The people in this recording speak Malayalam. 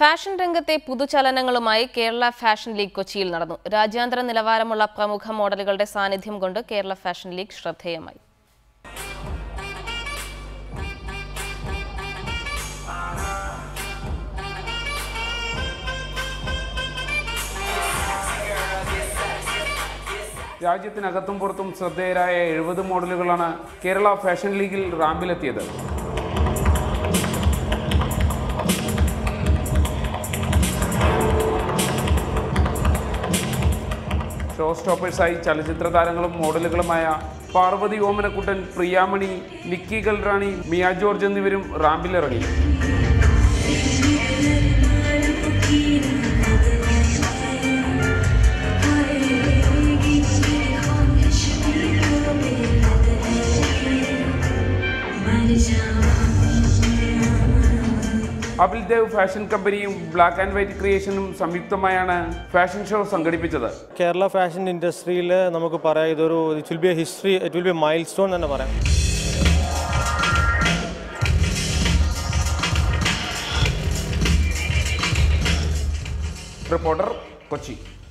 ഫാഷൻ രംഗത്തെ പുതുചലനങ്ങളുമായി കേരള ഫാഷൻ ലീഗ് കൊച്ചിയിൽ നടന്നു രാജ്യാന്തര നിലവാരമുള്ള പ്രമുഖ മോഡലുകളുടെ സാന്നിധ്യം കൊണ്ട് കേരള ഫാഷൻ ലീഗ് ശ്രദ്ധേയമായി രാജ്യത്തിനകത്തും പുറത്തും ശ്രദ്ധേയരായ എഴുപത് മോഡലുകളാണ് കേരള ഫാഷൻ ലീഗിൽ റാമ്പിലെത്തിയത് ഷോ സ്റ്റോപ്പേഴ്സായി ചലച്ചിത്ര താരങ്ങളും മോഡലുകളുമായ പാർവതി ഓമനക്കുട്ടൻ പ്രിയാമണി നിക്കി ഗൽറാണി മിയ ജോർജ് എന്നിവരും റാമ്പിലിറങ്ങി അബിൽ ദേവ് ഫാഷൻ കമ്പനിയും ബ്ലാക്ക് ആൻഡ് വൈറ്റ് ക്രിയേഷനും സംയുക്തമായാണ് ഫാഷൻ ഷോ സംഘടിപ്പിച്ചത് കേരള ഫാഷൻ ഇൻഡസ്ട്രിയിൽ നമുക്ക് പറയാം ഇതൊരു it will be a history it will be a milestone തന്നെ പറയാം റിപ്പോർട്ടർ കൊച്ചി